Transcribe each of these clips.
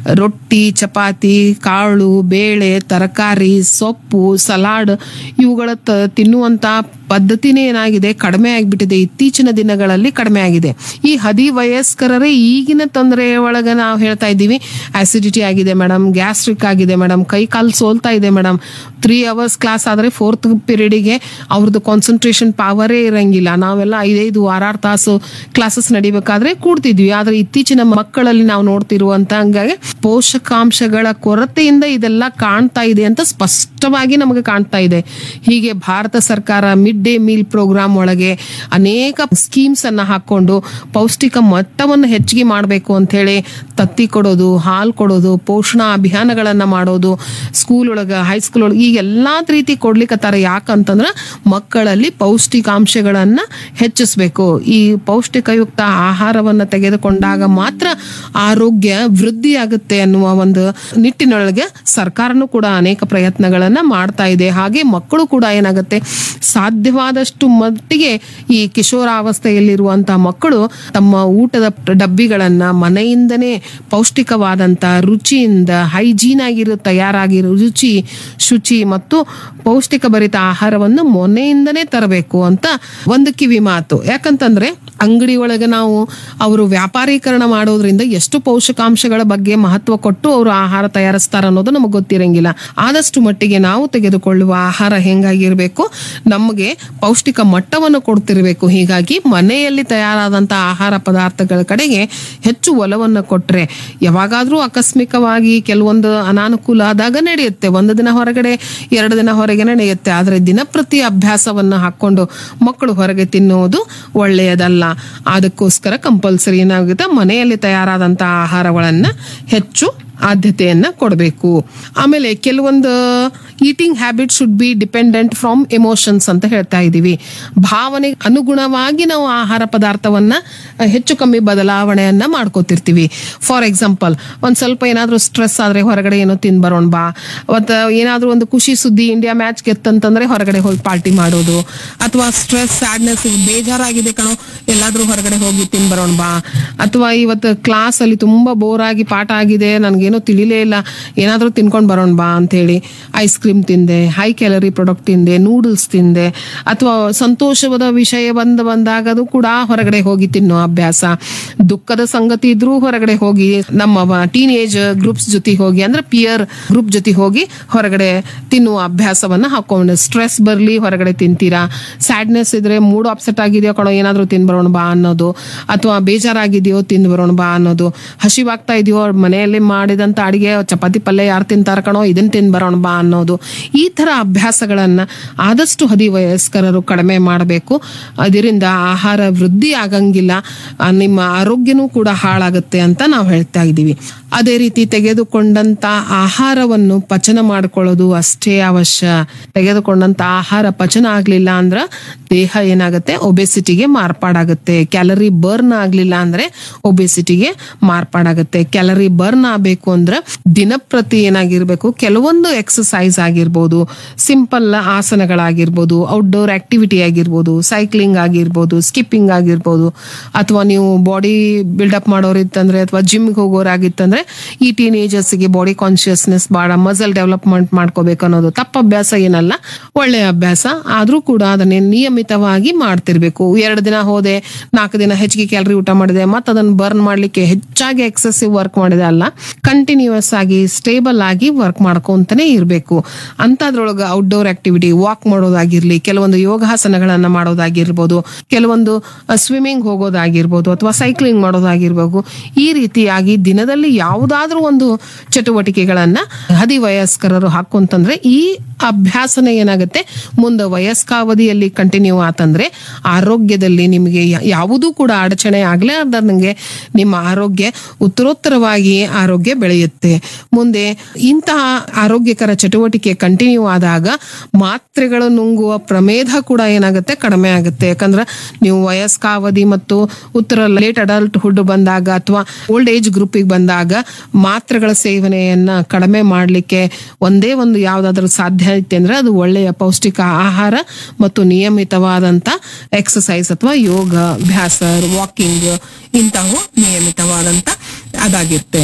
ರೊಟ್ಟಿ ಚಪಾತಿ ಕಾಳು ಬೇಳೆ ತರಕಾರಿ ಸೊಪ್ಪು ಸಲಾಡ್ ಇವುಗಳ ತ- ತಿನ್ನುವಂತ ಪದ್ಧತಿನೇ ಏನಾಗಿದೆ ಕಡಿಮೆ ಆಗಿಬಿಟ್ಟಿದೆ ಇತ್ತೀಚಿನ ದಿನಗಳಲ್ಲಿ ಕಡಿಮೆ ಆಗಿದೆ ಈ ಹದಿ ವಯಸ್ಕರರೇ ಈಗಿನ ತೊಂದರೆ ಒಳಗೆ ನಾವು ಹೇಳ್ತಾ ಇದ್ದೀವಿ ಆಸಿಡಿಟಿ ಆಗಿದೆ ಮೇಡಮ್ ಗ್ಯಾಸ್ಟ್ರಿಕ್ ಆಗಿದೆ ಮೇಡಮ್ ಕೈ ಕಾಲು ಸೋಲ್ತಾ ಇದೆ ಮೇಡಮ್ ತ್ರೀ ಅವರ್ಸ್ ಕ್ಲಾಸ್ ಆದರೆ ಫೋರ್ತ್ ಪೀರಿಯಡಿಗೆ ಅವ್ರದ್ದು ಕಾನ್ಸಂಟ್ರೇಷನ್ ಪವರೇ ಇರಂಗಿಲ್ಲ ನಾವೆಲ್ಲ ಐದೈದು ಆರಾರು ತಾಸು ಕ್ಲಾಸಸ್ ನಡಿಬೇಕಾದ್ರೆ ಕೂಡ್ತಿದ್ವಿ ಆದ್ರೆ ಇತ್ತೀಚಿನ ಮಕ್ಕಳಲ್ಲಿ ನಾವು ನೋಡ್ತಿರುವಂತ ಹಂಗಾಗಿ ಪೋಷಕಾಂಶಗಳ ಕೊರತೆಯಿಂದ ಇದೆಲ್ಲ ಕಾಣ್ತಾ ಇದೆ ಅಂತ ಸ್ಪಷ್ಟವಾಗಿ ನಮಗೆ ಕಾಣ್ತಾ ಇದೆ ಹೀಗೆ ಭಾರತ ಸರ್ಕಾರ ಮಿಡ್ ಡೇ ಮೀಲ್ ಪ್ರೋಗ್ರಾಮ್ ಒಳಗೆ ಅನೇಕ ಸ್ಕೀಮ್ಸ್ ಅನ್ನ ಹಾಕೊಂಡು ಪೌಷ್ಟಿಕ ಮಟ್ಟವನ್ನು ಹೆಚ್ಚಿಗೆ ಮಾಡಬೇಕು ಅಂತ ಹೇಳಿ ತತ್ತಿ ಕೊಡೋದು ಹಾಲು ಕೊಡೋದು ಪೋಷಣಾ ಅಭಿಯಾನಗಳನ್ನ ಮಾಡೋದು ಸ್ಕೂಲ್ ಒಳಗ ಹೈಸ್ಕೂಲ್ ಒಳಗೆ ಈಗ ಎಲ್ಲಾ ರೀತಿ ಕೊಡ್ಲಿಕ್ಕತ್ತಾರ ಯಾಕಂತಂದ್ರ ಮಕ್ಕಳಲ್ಲಿ ಪೌಷ್ಟಿಕಾಂಶಗಳನ್ನ ಹೆಚ್ಚಿಸ್ಬೇಕು ಈ ಪೌಷ್ಟಿಕಯುಕ್ತ ಆಹಾರವನ್ನ ತೆಗೆದುಕೊಂಡಾಗ ಮಾತ್ರ ಆರೋಗ್ಯ ವೃದ್ಧಿ ಆಗುತ್ತೆ ಅನ್ನುವ ಒಂದು ನಿಟ್ಟಿನೊಳಗೆ ಸರ್ಕಾರನೂ ಕೂಡ ಅನೇಕ ಪ್ರಯತ್ನಗಳನ್ನ ಮಾಡ್ತಾ ಇದೆ ಹಾಗೆ ಮಕ್ಕಳು ಕೂಡ ಏನಾಗುತ್ತೆ ಸಾಧ್ಯವಾದಷ್ಟು ಮಟ್ಟಿಗೆ ಈ ಕಿಶೋರಾವಸ್ಥೆಯಲ್ಲಿರುವಂತಹ ಮಕ್ಕಳು ತಮ್ಮ ಊಟದ ಡಬ್ಬಿಗಳನ್ನ ಮನೆಯಿಂದನೇ ಪೌಷ್ಟಿಕವಾದಂತ ರುಚಿಯಿಂದ ಹೈಜೀನ್ ಆಗಿರೋ ತಯಾರಾಗಿರೋ ರುಚಿ ಶುಚಿ ಮತ್ತು ಪೌಷ್ಟಿಕ ಭರಿತ ಆಹಾರವನ್ನು ಮನೆಯಿಂದನೇ ತರಬೇಕು ಅಂತ ಒಂದು ಕಿವಿ ಮಾತು ಯಾಕಂತಂದ್ರೆ ಅಂಗಡಿ ಒಳಗೆ ನಾವು ಅವರು ವ್ಯಾಪಾರೀಕರಣ ಮಾಡೋದ್ರಿಂದ ಎಷ್ಟು ಪೋಷಕಾಂಶಗಳ ಬಗ್ಗೆ ಮಹತ್ವ ಕೊಟ್ಟು ಅವರು ಆಹಾರ ತಯಾರಿಸ್ತಾರ ಅನ್ನೋದು ನಮಗೆ ಗೊತ್ತಿರಂಗಿಲ್ಲ ಆದಷ್ಟು ಮಟ್ಟಿಗೆ ನಾವು ತೆಗೆದುಕೊಳ್ಳುವ ಆಹಾರ ಹೆಂಗಾಗಿರ್ಬೇಕು ನಮಗೆ ಪೌಷ್ಟಿಕ ಮಟ್ಟವನ್ನು ಕೊಡ್ತಿರ್ಬೇಕು ಹೀಗಾಗಿ ಮನೆಯಲ್ಲಿ ತಯಾರಾದಂತ ಆಹಾರ ಪದಾರ್ಥಗಳ ಕಡೆಗೆ ಹೆಚ್ಚು ಒಲವನ್ನು ಕೊಟ್ರೆ ಯಾವಾಗಾದ್ರೂ ಆಕಸ್ಮಿಕವಾಗಿ ಕೆಲವೊಂದು ಅನಾನುಕೂಲ ಆದಾಗ ನಡೆಯುತ್ತೆ ಒಂದು ದಿನ ಹೊರಗಡೆ ಎರಡು ದಿನ ಹೊರಗೆ ನಡೆಯುತ್ತೆ ಆದ್ರೆ ದಿನಪ್ರತಿ ಅಭ್ಯಾಸವನ್ನ ಹಾಕೊಂಡು ಮಕ್ಕಳು ಹೊರಗೆ ತಿನ್ನುವುದು ಒಳ್ಳೆಯದಲ್ಲ ಅದಕ್ಕೋಸ್ಕರ ಕಂಪಲ್ಸರಿ ಏನಾಗುತ್ತೆ ಮನೆಯಲ್ಲಿ ತಯಾರಾದಂತ ಆಹಾರಗಳನ್ನ ಹೆಚ್ಚು ಆದ್ಯತೆಯನ್ನ ಕೊಡಬೇಕು ಆಮೇಲೆ ಕೆಲವೊಂದು eating habit should be dependent from emotions ಅಂತ ಹೇಳ್ತಾ ಇದ್ದೀವಿ ಭಾವನೆಗೆ ಅನುಗುಣವಾಗಿ ನಾವು ಆಹಾರ ಪದಾರ್ಥವನ್ನ ಹೆಚ್ಚು ಕಮ್ಮಿ ಬದಲಾವಣೆಯನ್ನ ಮಾಡ್ಕೋತಿರ್ತೀವಿ ಫಾರ್ ಎಕ್ಸಾಂಪಲ್ ಒಂದ್ ಸ್ವಲ್ಪ ಏನಾದ್ರೂ ಸ್ಟ್ರೆಸ್ ಆದ್ರೆ ಹೊರಗಡೆ ಏನೋ ತಿನ್ ಬರೋಣ ಬಾ ಮತ್ತ ಏನಾದ್ರೂ ಒಂದು ಖುಷಿ ಸುದ್ದಿ ಇಂಡಿಯಾ ಮ್ಯಾಚ್ ಗೆತ್ತಂತಂದ್ರೆ ಹೊರಗಡೆ ಹೋಗಿ ಪಾರ್ಟಿ ಮಾಡೋದು ಅಥವಾ ಸ್ಟ್ರೆಸ್ ಸ್ಯಾಡ್ನೆಸ್ ಬೇಜಾರಾಗಿದೆ ಕಣೋ ಎಲ್ಲಾದ್ರೂ ಹೊರಗಡೆ ಹೋಗಿ ತಿನ್ ಬರೋಣ ಬಾ ಅಥವಾ ಇವತ್ತು ಕ್ಲಾಸ್ ಅಲ್ಲಿ ತುಂಬಾ ಬೋರ್ ಆಗಿ ಪಾಠ ಆಗಿದೆ ನನ್ಗೇನೋ ತಿಳಿಲೇ ಇಲ್ಲ ಏನಾದ್ರೂ ತಿನ್ಕೊಂಡ್ ಬರೋಣ ಬಾ ಅಂತ ಹೇಳಿ ಐಸ್ ಕ್ರೀಮ್ ತಿಂದೆ ಹೈ ಕ್ಯಾಲರಿ ಪ್ರಾಡಕ್ಟ್ ತಿಂದೆ ನೂಡಲ್ಸ್ ತಿಂದೆ ಅಥವಾ ಸಂತೋಷವಾದ ವಿಷಯ ಬಂದ ಬಂದಾಗದು ಕೂಡ ಹೊರಗಡೆ ಹೋಗಿ ತಿನ್ನೋ ಅಭ್ಯಾಸ ದುಃಖದ ಸಂಗತಿ ಇದ್ರೂ ಹೊರಗಡೆ ಹೋಗಿ ನಮ್ಮ ಟೀನ್ ಏಜ್ ಗ್ರೂಪ್ಸ್ ಜೊತೆ ಹೋಗಿ ಅಂದ್ರೆ ಪಿಯರ್ ಗ್ರೂಪ್ ಜೊತೆ ಹೋಗಿ ಹೊರಗಡೆ ತಿನ್ನುವ ಅಭ್ಯಾಸವನ್ನ ಹಾಕೊಂಡು ಸ್ಟ್ರೆಸ್ ಬರ್ಲಿ ಹೊರಗಡೆ ತಿಂತೀರಾ ಸ್ಯಾಡ್ನೆಸ್ ಇದ್ರೆ ಮೂಡ್ ಅಪ್ಸೆಟ್ ಆಗಿದೆಯೋ ಕಣೋ ಏನಾದ್ರೂ ತಿನ್ ಬರೋಣ ಬಾ ಅನ್ನೋದು ಅಥವಾ ಬೇಜಾರಾಗಿದೆಯೋ ತಿಂದು ಬರೋಣ ಬಾ ಅನ್ನೋದು ಹಸಿವಾಗ್ತಾ ಇದೆಯೋ ಮನೆಯಲ್ಲಿ ಮಾಡಿದಂತ ಅಡಿಗೆ ಚಪಾತಿ ಪಲ್ಯ ಯಾರು ತಿಂತಾರ ಕಣೋ ಇದನ್ನ ತಿಂದು ಬರೋಣ ಬಾ ಅನ್ನೋದು ಈ ತರ ಅಭ್ಯಾಸಗಳನ್ನ ಆದಷ್ಟು ಹದಿ ವಯಸ್ಕರರು ಕಡಿಮೆ ಮಾಡಬೇಕು ಅದರಿಂದ ಆಹಾರ ವೃದ್ಧಿ ಆಗಂಗಿಲ್ಲ ಆ, ನಿಮ್ಮ ಆರೋಗ್ಯನೂ ಕೂಡ ಹಾಳಾಗುತ್ತೆ ಅಂತ ನಾವು ಹೇಳ್ತಾ ಇದ್ದೀವಿ ಅದೇ ರೀತಿ ತೆಗೆದುಕೊಂಡಂತ ಆಹಾರವನ್ನು ಪಚನ ಮಾಡ್ಕೊಳ್ಳೋದು ಅಷ್ಟೇ ಅವಶ್ಯ ತೆಗೆದುಕೊಂಡಂತ ಆಹಾರ ಪಚನ ಆಗ್ಲಿಲ್ಲ ಅಂದ್ರ ದೇಹ ಏನಾಗುತ್ತೆ ಒಬೆಸಿಟಿಗೆ ಮಾರ್ಪಾಡಾಗುತ್ತೆ ಕ್ಯಾಲರಿ ಬರ್ನ್ ಆಗ್ಲಿಲ್ಲ ಅಂದ್ರೆ ಒಬೆಸಿಟಿಗೆ ಮಾರ್ಪಾಡಾಗುತ್ತೆ ಕ್ಯಾಲರಿ ಬರ್ನ್ ಆಗ್ಬೇಕು ಅಂದ್ರೆ ದಿನಪ್ರತಿ ಏನಾಗಿರ್ಬೇಕು ಕೆಲವೊಂದು ಎಕ್ಸಸೈಸ್ ಆಗಿರ್ಬೋದು ಸಿಂಪಲ್ ಆಸನಗಳಾಗಿರ್ಬೋದು ಔಟ್ಡೋರ್ ಆಕ್ಟಿವಿಟಿ ಆಗಿರ್ಬೋದು ಸೈಕ್ಲಿಂಗ್ ಆಗಿರ್ಬೋದು ಸ್ಕಿಪ್ಪಿಂಗ್ ಆಗಿರ್ಬೋದು ಅಥವಾ ನೀವು ಬಾಡಿ ಬಿಲ್ಡಪ್ ಮಾಡೋರಿತ್ತಂದ್ರೆ ಅಥವಾ ಜಿಮ್ಗೆ ಹೋಗೋರಾಗಿತ್ತಂದ್ರೆ ಈ ಟೀನೇಜರ್ಸ್ಗೆ ಬಾಡಿ ಕಾನ್ಶಿಯಸ್ನೆಸ್ ಬಹಳ ಮಸಲ್ ಡೆವಲಪ್ಮೆಂಟ್ ಮಾಡ್ಕೋಬೇಕು ಅನ್ನೋದು ತಪ್ಪ ಅಭ್ಯಾಸ ಏನಲ್ಲ ಒಳ್ಳೆಯ ಅಭ್ಯಾಸ ಆದ್ರೂ ಕೂಡ ಅದನ್ನೇ ನಿಯಮಿತವಾಗಿ ಮಾಡ್ತಿರ್ಬೇಕು ಎರಡು ದಿನ ಹೋದೆ ನಾಲ್ಕು ದಿನ ಹೆಚ್ಚಿಗೆ ಕ್ಯಾಲರಿ ಊಟ ಮಾಡಿದೆ ಮತ್ತೆ ಅದನ್ನ ಬರ್ನ್ ಮಾಡ್ಲಿಕ್ಕೆ ಹೆಚ್ಚಾಗಿ ಎಕ್ಸೆಸಿವ್ ವರ್ಕ್ ಮಾಡಿದೆ ಅಲ್ಲ ಕಂಟಿನ್ಯೂಸ್ ಆಗಿ ಸ್ಟೇಬಲ್ ಆಗಿ ವರ್ಕ್ ಮಾಡ್ಕೊಂತಾನೆ ಇರಬೇಕು ಅಂತದ್ರೊಳಗೆ ಔಟ್ಡೋರ್ ಆಕ್ಟಿವಿಟಿ ವಾಕ್ ಮಾಡೋದಾಗಿರ್ಲಿ ಕೆಲವೊಂದು ಯೋಗಾಸನಗಳನ್ನ ಮಾಡೋದಾಗಿರ್ಬೋದು ಕೆಲವೊಂದು ಸ್ವಿಮ್ಮಿಂಗ್ ಹೋಗೋದಾಗಿರ್ಬೋದು ಅಥವಾ ಸೈಕ್ಲಿಂಗ್ ಮಾಡೋದಾಗಿರ್ಬೋದು ಈ ರೀತಿಯಾಗಿ ದಿನದಲ್ಲಿ ಯಾವುದಾದ್ರೂ ಒಂದು ಚಟುವಟಿಕೆಗಳನ್ನ ಹದಿ ವಯಸ್ಕರರು ಹಾಕೊಂತಂದ್ರೆ ಈ ಅಭ್ಯಾಸನ ಏನಾಗುತ್ತೆ ಮುಂದೆ ವಯಸ್ಕಾವಧಿಯಲ್ಲಿ ಕಂಟಿನ್ಯೂ ಆತಂದ್ರೆ ಆರೋಗ್ಯದಲ್ಲಿ ನಿಮಗೆ ಯಾ- ಯಾವುದೂ ಕೂಡ ಅಡಚಣೆ ಆಗ್ಲಾರ್ದಂಗೆ ನಿಮ್ಮ ಆರೋಗ್ಯ ಉತ್ತರೋತ್ತರವಾಗಿ ಆರೋಗ್ಯ ಬೆಳೆಯುತ್ತೆ ಮುಂದೆ ಇಂತಹ ಆರೋಗ್ಯಕರ ಚಟುವಟಿಕೆ ಕಂಟಿನ್ಯೂ ಆದಾಗ ಮಾತ್ರೆಗಳು ನುಂಗುವ ಪ್ರಮೇಧ ಕೂಡ ಏನಾಗುತ್ತೆ ಕಡಿಮೆ ಆಗುತ್ತೆ ಯಾಕಂದ್ರೆ ನೀವು ವಯಸ್ಕಾವಧಿ ಮತ್ತು ಉತ್ತರ ಲೇಟ್ ಅಡಲ್ಟ್ ಹುಡ್ ಬಂದಾಗ ಅಥವಾ ಓಲ್ಡ್ ಏಜ್ ಗ್ರೂಪಿಗೆ ಬಂದಾಗ ಮಾತ್ರೆಗಳ ಸೇವನೆಯನ್ನ ಕಡಿಮೆ ಮಾಡಲಿಕ್ಕೆ ಒಂದೇ ಒಂದು ಯಾವ್ದಾದ್ರು ಸಾಧ್ಯ ಐತೆ ಅಂದ್ರೆ ಅದು ಒಳ್ಳೆಯ ಪೌಷ್ಟಿಕ ಆಹಾರ ಮತ್ತು ನಿಯಮಿತವಾದಂತ ಎಕ್ಸಸೈಸ್ ಅಥವಾ ಯೋಗ ಅಭ್ಯಾಸ ವಾಕಿಂಗ್ ಇಂತಹವು ನಿಯಮಿತವಾದಂತ ಅದಾಗಿರುತ್ತೆ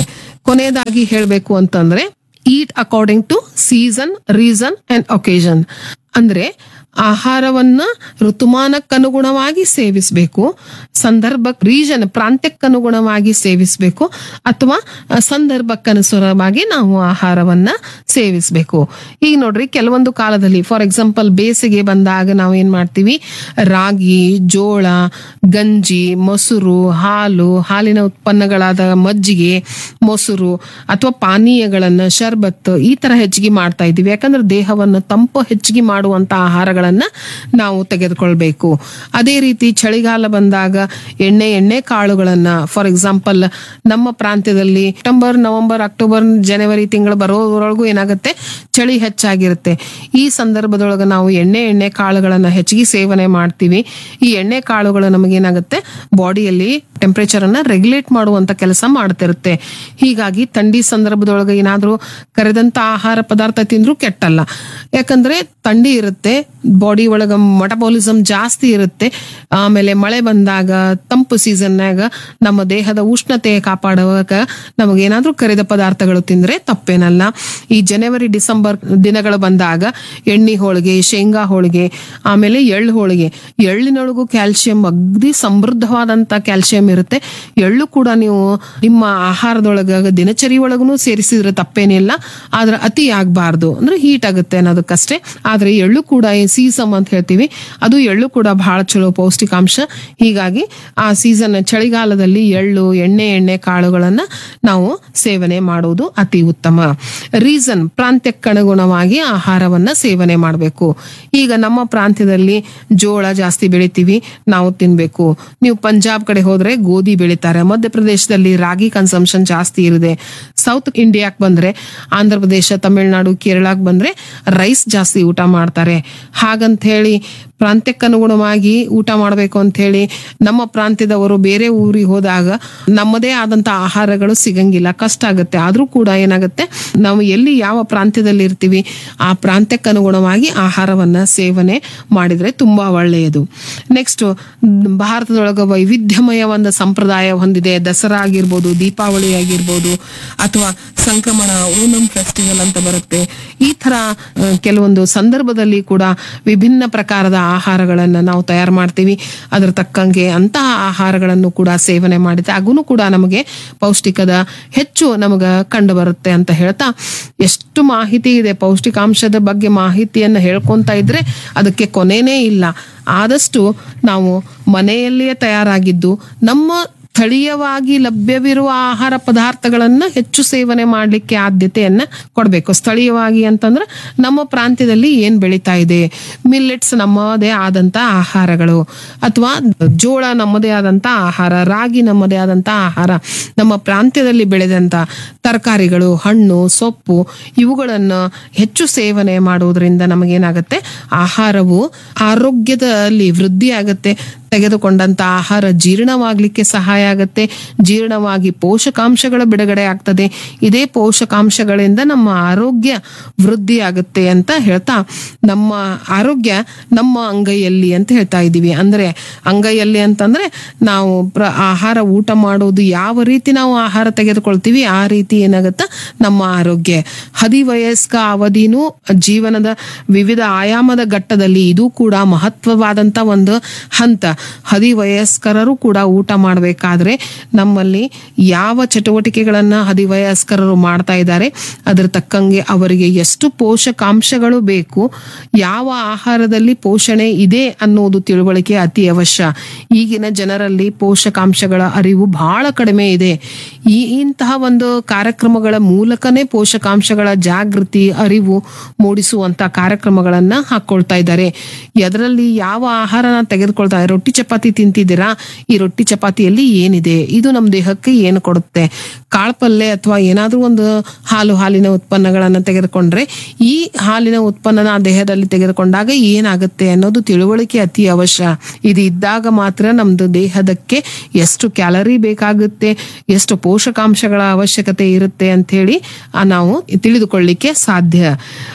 ಕೊನೆಯದಾಗಿ ಹೇಳಬೇಕು ಅಂತಂದ್ರೆ eat according to season reason and occasion ಅಂದ್ರೆ ಆಹಾರವನ್ನ ಋತುಮಾನಕ್ಕನುಗುಣವಾಗಿ ಸೇವಿಸಬೇಕು ಸಂದರ್ಭ ರೀಜನ್ ಪ್ರಾಂತ್ಯಕ್ಕನುಗುಣವಾಗಿ ಸೇವಿಸಬೇಕು ಅಥವಾ ಆ, ಸಂದರ್ಭಕ್ಕನುಸಾರವಾಗಿ ನಾವು ಆಹಾರವನ್ನ ಸೇವಿಸಬೇಕು ಈಗ ನೋಡ್ರಿ ಕೆಲವೊಂದು ಕಾಲದಲ್ಲಿ ಫಾರ್ ಎಕ್ಸಾಂಪಲ್ ಬೇಸಿಗೆ ಬಂದಾಗ ನಾವು ಏನ್ ಮಾಡ್ತೀವಿ ರಾಗಿ ಜೋಳ ಗಂಜಿ ಮೊಸರು ಹಾಲು ಹಾಲಿನ ಉತ್ಪನ್ನಗಳಾದ ಮಜ್ಜಿಗೆ ಮೊಸರು ಅಥವಾ ಪಾನೀಯಗಳನ್ನ ಶರ್ಬತ್ ಈ ತರ ಹೆಚ್ಚಿಗೆ ಮಾಡ್ತಾ ಇದ್ದೀವಿ ಯಾಕಂದ್ರೆ ದೇಹವನ್ನು ತಂಪು ಹೆಚ್ಚಿಗೆ ಮಾಡುವಂತ ಆಹಾರಗಳನ್ನ ನಾವು ತೆಗೆದುಕೊಳ್ಬೇಕು ಅದೇ ರೀತಿ ಚಳಿಗಾಲ ಬಂದಾಗ ಎಣ್ಣೆ ಎಣ್ಣೆ ಕಾಳುಗಳನ್ನ ಫಾರ್ ಎಕ್ಸಾಂಪಲ್ ನಮ್ಮ ಪ್ರಾಂತ್ಯದಲ್ಲಿ ಸೆಪ್ಟೆಂಬರ್ ನವೆಂಬರ್ ಅಕ್ಟೋಬರ್ ಜನವರಿ ತಿಂಗಳು ಬರೋದ್ರೊಳಗೂ ಏನಾಗುತ್ತೆ ಚಳಿ ಹೆಚ್ಚಾಗಿರುತ್ತೆ ಈ ಸಂದರ್ಭದೊಳಗೆ ನಾವು ಎಣ್ಣೆ ಎಣ್ಣೆ ಕಾಳುಗಳನ್ನ ಹೆಚ್ಚಿಗೆ ಸೇವನೆ ಮಾಡ್ತೀವಿ ಈ ಎಣ್ಣೆ ಕಾಳುಗಳು ನಮಗೇನಾಗುತ್ತೆ ಬಾಡಿಯಲ್ಲಿ ಟೆಂಪರೇಚರ್ ಅನ್ನ ರೆಗ್ಯುಲೇಟ್ ಮಾಡುವಂತ ಕೆಲಸ ಮಾಡ್ತಿರುತ್ತೆ ಹೀಗಾಗಿ ಥಂಡಿ ಸಂದರ್ಭದೊಳಗೆ ಏನಾದ್ರೂ ಕರೆದಂತ ಆಹಾರ ಪದಾರ್ಥ ತಿಂದ್ರೂ ಕೆಟ್ಟಲ್ಲ ಯಾಕಂದ್ರೆ ಥಂಡಿ ಇರುತ್ತೆ ಬಾಡಿ ಒಳಗ ಮಟಬಾಲಿಸಮ್ ಜಾಸ್ತಿ ಇರುತ್ತೆ ಆಮೇಲೆ ಮಳೆ ಬಂದಾಗ ತಂಪು ಸೀಸನ್ನಾಗ ನಮ್ಮ ದೇಹದ ಉಷ್ಣತೆ ಕಾಪಾಡುವಾಗ ನಮಗೇನಾದ್ರೂ ಕರಿದ ಪದಾರ್ಥಗಳು ತಿಂದ್ರೆ ತಪ್ಪೇನಲ್ಲ ಈ ಜನವರಿ ಡಿಸೆಂಬರ್ ದಿನಗಳು ಬಂದಾಗ ಎಣ್ಣೆ ಹೋಳಿಗೆ ಶೇಂಗಾ ಹೋಳಿಗೆ ಆಮೇಲೆ ಎಳ್ಳು ಹೋಳಿಗೆ ಎಳ್ಳಿನೊಳಗೂ ಕ್ಯಾಲ್ಸಿಯಂ ಅಗ್ದಿ ಸಮೃದ್ಧವಾದಂತ ಕ್ಯಾಲ್ಸಿಯಂ ಇರುತ್ತೆ ಎಳ್ಳು ಕೂಡ ನೀವು ನಿಮ್ಮ ಆಹಾರದೊಳಗ ದಿನಚರಿ ಒಳಗೂ ಸೇರಿಸಿದ್ರೆ ತಪ್ಪೇನಿಲ್ಲ ಆದ್ರೆ ಅತಿ ಆಗ್ಬಾರ್ದು ಅಂದ್ರೆ ಹೀಟ್ ಆಗುತ್ತೆ ಅನ್ನೋದಕ್ಕಷ್ಟೇ ಆದ್ರೆ ಎಳ್ಳು ಕೂಡ ಸೀಸಮ್ ಅಂತ ಹೇಳ್ತೀವಿ ಅದು ಎಳ್ಳು ಕೂಡ ಬಹಳ ಚಲೋ ಪೌಷ್ಟಿಕಾಂಶ ಹೀಗಾಗಿ ಆ ಸೀಸನ್ ಚಳಿಗಾಲದಲ್ಲಿ ಎಳ್ಳು ಎಣ್ಣೆ ಎಣ್ಣೆ ಕಾಳುಗಳನ್ನ ನಾವು ಸೇವನೆ ಮಾಡುವುದು ಅತಿ ಉತ್ತಮ ರೀಸನ್ ಪ್ರಾಂತ್ಯಕ್ಕನುಗುಣವಾಗಿ ಆಹಾರವನ್ನ ಸೇವನೆ ಮಾಡಬೇಕು ಈಗ ನಮ್ಮ ಪ್ರಾಂತ್ಯದಲ್ಲಿ ಜೋಳ ಜಾಸ್ತಿ ಬೆಳಿತೀವಿ ನಾವು ತಿನ್ಬೇಕು ನೀವು ಪಂಜಾಬ್ ಕಡೆ ಹೋದ್ರೆ ಗೋಧಿ ಬೆಳಿತಾರೆ ಮಧ್ಯಪ್ರದೇಶದಲ್ಲಿ ರಾಗಿ ಕನ್ಸಂಪ್ಷನ್ ಜಾಸ್ತಿ ಇರುತ್ತೆ ಸೌತ್ ಇಂಡಿಯಾಕ್ ಬಂದ್ರೆ ಆಂಧ್ರ ಪ್ರದೇಶ ತಮಿಳುನಾಡು ಕೇರಳಕ್ ಬಂದ್ರೆ ರೈಸ್ ಜಾಸ್ತಿ ಊಟ ಮಾಡ್ತಾರೆ ಹಾಗಂತ ಹೇಳಿ ಪ್ರಾಂತ್ಯಕ್ಕನುಗುಣವಾಗಿ ಊಟ ಮಾಡಬೇಕು ಅಂತ ಹೇಳಿ ನಮ್ಮ ಪ್ರಾಂತ್ಯದವರು ಬೇರೆ ಊರಿಗೆ ಹೋದಾಗ ನಮ್ಮದೇ ಆದಂತ ಆಹಾರಗಳು ಸಿಗಂಗಿಲ್ಲ ಕಷ್ಟ ಆಗುತ್ತೆ ಆದ್ರೂ ಕೂಡ ಏನಾಗುತ್ತೆ ನಾವು ಎಲ್ಲಿ ಯಾವ ಪ್ರಾಂತ್ಯದಲ್ಲಿ ಇರ್ತೀವಿ ಆ ಪ್ರಾಂತ್ಯಕ್ಕನುಗುಣವಾಗಿ ಆಹಾರವನ್ನ ಸೇವನೆ ಮಾಡಿದ್ರೆ ತುಂಬಾ ಒಳ್ಳೆಯದು ನೆಕ್ಸ್ಟ್ ಭಾರತದೊಳಗ ವೈವಿಧ್ಯಮಯ ಒಂದು ಸಂಪ್ರದಾಯ ಹೊಂದಿದೆ ದಸರಾ ಆಗಿರ್ಬೋದು ದೀಪಾವಳಿ ಆಗಿರ್ಬೋದು ಅಥವಾ ಸಂಕ್ರಮಣ ಓಣಂ ಫೆಸ್ಟಿವಲ್ ಅಂತ ಬರುತ್ತೆ ಈ ತರ ಆ, ಕೆಲವೊಂದು ಸಂದರ್ಭದಲ್ಲಿ ಕೂಡ ವಿಭಿನ್ನ ಪ್ರಕಾರದ ಆಹಾರಗಳನ್ನ ನಾವು ತಯಾರು ಮಾಡ್ತೀವಿ ಅದ್ರ ತಕ್ಕಂಗೆ ಅಂತಹ ಆಹಾರಗಳನ್ನು ಕೂಡ ಸೇವನೆ ಮಾಡಿದ್ರೆ ಆಗೂ ಕೂಡ ನಮಗೆ ಪೌಷ್ಟಿಕದ ಹೆಚ್ಚು ನಮಗ ಕಂಡು ಬರುತ್ತೆ ಅಂತ ಹೇಳ್ತಾ ಎಷ್ಟು ಮಾಹಿತಿ ಇದೆ ಪೌಷ್ಟಿಕಾಂಶದ ಬಗ್ಗೆ ಮಾಹಿತಿಯನ್ನ ಹೇಳ್ಕೊಂತ ಇದ್ರೆ ಅದಕ್ಕೆ ಕೊನೆನೇ ಇಲ್ಲ ಆದಷ್ಟು ನಾವು ಮನೆಯಲ್ಲಿಯೇ ತಯಾರಾಗಿದ್ದು ನಮ್ಮ ಸ್ಥಳೀಯವಾಗಿ ಲಭ್ಯವಿರುವ ಆಹಾರ ಪದಾರ್ಥಗಳನ್ನ ಹೆಚ್ಚು ಸೇವನೆ ಮಾಡಲಿಕ್ಕೆ ಆದ್ಯತೆಯನ್ನ ಕೊಡಬೇಕು ಸ್ಥಳೀಯವಾಗಿ ಅಂತಂದ್ರೆ ನಮ್ಮ ಪ್ರಾಂತ್ಯದಲ್ಲಿ ಏನ್ ಬೆಳೀತಾ ಇದೆ ಮಿಲ್ಲೆಟ್ಸ್ ನಮ್ಮದೇ ಆದಂತ ಆಹಾರಗಳು ಅಥವಾ ಜೋಳ ನಮ್ಮದೇ ಆದಂತ ಆಹಾರ ರಾಗಿ ನಮ್ಮದೇ ಆದಂತ ಆಹಾರ ನಮ್ಮ ಪ್ರಾಂತ್ಯದಲ್ಲಿ ಬೆಳೆದಂತ ತರಕಾರಿಗಳು ಹಣ್ಣು ಸೊಪ್ಪು ಇವುಗಳನ್ನು ಹೆಚ್ಚು ಸೇವನೆ ಮಾಡುವುದರಿಂದ ನಮಗೇನಾಗತ್ತೆ ಆಹಾರವು ಆರೋಗ್ಯದಲ್ಲಿ ವೃದ್ಧಿ ಆಗತ್ತೆ ತೆಗೆದುಕೊಂಡಂತ ಆಹಾರ ಜೀರ್ಣವಾಗ್ಲಿಕ್ಕೆ ಸಹಾಯ ಆಗತ್ತೆ ಜೀರ್ಣವಾಗಿ ಪೋಷಕಾಂಶಗಳ ಬಿಡುಗಡೆ ಆಗ್ತದೆ ಇದೇ ಪೋಷಕಾಂಶಗಳಿಂದ ನಮ್ಮ ಆರೋಗ್ಯ ವೃದ್ಧಿ ಆಗುತ್ತೆ ಅಂತ ಹೇಳ್ತಾ ನಮ್ಮ ಆರೋಗ್ಯ ನಮ್ಮ ಅಂಗೈಯಲ್ಲಿ ಅಂತ ಹೇಳ್ತಾ ಇದ್ದೀವಿ ಅಂದ್ರೆ ಅಂಗೈಯಲ್ಲಿ ಅಂತಂದ್ರೆ ನಾವು ಪ್ರ ಆಹಾರ ಊಟ ಮಾಡೋದು ಯಾವ ರೀತಿ ನಾವು ಆಹಾರ ತೆಗೆದುಕೊಳ್ತೀವಿ ಆ ರೀತಿ ಏನಾಗತ್ತ ನಮ್ಮ ಆರೋಗ್ಯ ಹದಿವಯಸ್ಕ ಅವಧಿನೂ ಜೀವನದ ವಿವಿಧ ಆಯಾಮದ ಘಟ್ಟದಲ್ಲಿ ಇದು ಕೂಡ ಮಹತ್ವವಾದಂತ ಒಂದು ಹಂತ ಹದಿವಯಸ್ಕರರು ಕೂಡ ಊಟ ಮಾಡಬೇಕಾದ್ರೆ ನಮ್ಮಲ್ಲಿ ಯಾವ ಚಟುವಟಿಕೆಗಳನ್ನ ಹದಿವಯಸ್ಕರರು ಮಾಡ್ತಾ ಇದ್ದಾರೆ ಅದ್ರ ತಕ್ಕಂಗೆ ಅವರಿಗೆ ಎಷ್ಟು ಪೋಷಕಾಂಶಗಳು ಬೇಕು ಯಾವ ಆಹಾರದಲ್ಲಿ ಪೋಷಣೆ ಇದೆ ಅನ್ನೋದು ತಿಳುವಳಿಕೆ ಅತಿ ಅವಶ್ಯ ಈಗಿನ ಜನರಲ್ಲಿ ಪೋಷಕಾಂಶಗಳ ಅರಿವು ಬಹಳ ಕಡಿಮೆ ಇದೆ ಈ ಇಂತಹ ಒಂದು ಕಾರ್ಯಕ್ರಮಗಳ ಮೂಲಕನೇ ಪೋಷಕಾಂಶಗಳ ಜಾಗೃತಿ ಅರಿವು ಮೂಡಿಸುವಂತ ಕಾರ್ಯಕ್ರಮಗಳನ್ನ ಹಾಕೊಳ್ತಾ ಇದ್ದಾರೆ ಅದರಲ್ಲಿ ಯಾವ ಆಹಾರನ ತೆಗೆದುಕೊಳ್ತಾ ರೊಟ್ಟಿ ಚಪಾತಿ ತಿಂತಿದ್ದೀರಾ ಈ ರೊಟ್ಟಿ ಚಪಾತಿಯಲ್ಲಿ ಏನಿದೆ ಇದು ನಮ್ಮ ದೇಹಕ್ಕೆ ಏನು ಕೊಡುತ್ತೆ ಕಾಳ್ಪಲ್ಲೆ ಅಥವಾ ಏನಾದ್ರೂ ಒಂದು ಹಾಲು ಹಾಲಿನ ಉತ್ಪನ್ನಗಳನ್ನ ತೆಗೆದುಕೊಂಡ್ರೆ ಈ ಹಾಲಿನ ಉತ್ಪನ್ನನ ದೇಹದಲ್ಲಿ ತೆಗೆದುಕೊಂಡಾಗ ಏನಾಗುತ್ತೆ ಅನ್ನೋದು ತಿಳುವಳಿಕೆ ಅತಿ ಅವಶ್ಯ ಇದು ಇದ್ದಾಗ ಮಾತ್ರ ನಮ್ದು ದೇಹದಕ್ಕೆ ಎಷ್ಟು ಕ್ಯಾಲರಿ ಬೇಕಾಗುತ್ತೆ ಎಷ್ಟು ಪೋಷಕಾಂಶಗಳ ಅವಶ್ಯಕತೆ ಇರುತ್ತೆ ಅಂತ ಹೇಳಿ ಆ, ನಾವು ತಿಳಿದುಕೊಳ್ಳಿಕ್ಕೆ ಸಾಧ್ಯ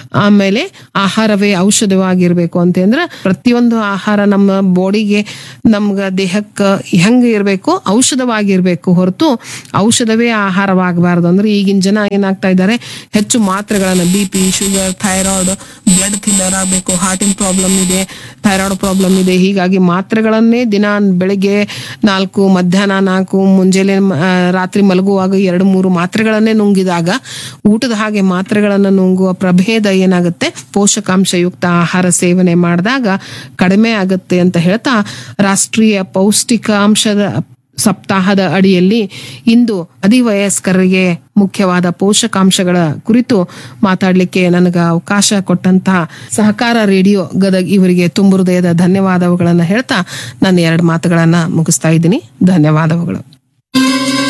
ಆಮೇಲೆ ಆಹಾರವೇ ಔಷಧವಾಗಿರ್ಬೇಕು ಅಂತಂದ್ರೆ ಪ್ರತಿಯೊಂದು ಆಹಾರ ನಮ್ಮ ಬಾಡಿಗೆ ನಮ್ಗ ದೇಹಕ್ಕೆ ಹೆಂಗ ಇರಬೇಕು ಔಷಧವಾಗಿರ್ಬೇಕು ಹೊರತು ಔಷಧವೇ ಆಹಾರವಾಗಬಾರ್ದು ಅಂದ್ರೆ ಈಗಿನ ಜನ ಏನಾಗ್ತಾ ಇದ್ದಾರೆ ಹೆಚ್ಚು ಮಾತ್ರೆಗಳನ್ನ B P sugar thyroid blood thinner ಆಗಬೇಕು ಹಾರ್ಟಿನ ಪ್ರಾಬ್ಲಮ್ ಇದೆ ಥೈರಾಯ್ಡ್ ಪ್ರಾಬ್ಲಮ್ ಇದೆ ಹೀಗಾಗಿ ಮಾತ್ರೆಗಳನ್ನೇ ದಿನ ಬೆಳಿಗ್ಗೆ ನಾಲ್ಕು ಮಧ್ಯಾಹ್ನ ನಾಲ್ಕು ಮುಂಜಾನೆ ಮ- ಆ, ರಾತ್ರಿ ಮಲಗುವಾಗ ಎರಡು ಮೂರು ಮಾತ್ರೆಗಳನ್ನೇ ನುಂಗಿದಾಗ ಊಟದ ಹಾಗೆ ಮಾತ್ರೆಗಳನ್ನು ನುಂಗುವ ಪ್ರಭೇದ ಏನಾಗುತ್ತೆ ಪೋಷಕಾಂಶಯುಕ್ತ ಆಹಾರ ಸೇವನೆ ಮಾಡಿದಾಗ ಕಡಿಮೆ ಆಗುತ್ತೆ ಅಂತ ಹೇಳ್ತಾ ರಾಷ್ಟ್ರೀಯ ಪೌಷ್ಟಿಕಾಂಶದ ಸಪ್ತಾಹದ ಅಡಿಯಲ್ಲಿ ಇಂದು ಅಧಿವಯಸ್ಕರಿಗೆ ಮುಖ್ಯವಾದ ಪೋಷಕಾಂಶಗಳ ಕುರಿತು ಮಾತಾಡಲಿಕ್ಕೆ ನನಗೆ ಅವಕಾಶ ಕೊಟ್ಟಂತಹ ಸಹಕಾರ ರೇಡಿಯೋ ಗದಗ್ ಇವರಿಗೆ ತುಂಬು ಹೃದಯದ ಧನ್ಯವಾದಗಳನ್ನು ಹೇಳ್ತಾ ನನ್ನ ಎರಡು ಮಾತುಗಳನ್ನ ಮುಗಿಸ್ತಾ ಇದ್ದೀನಿ ಧನ್ಯವಾದಗಳು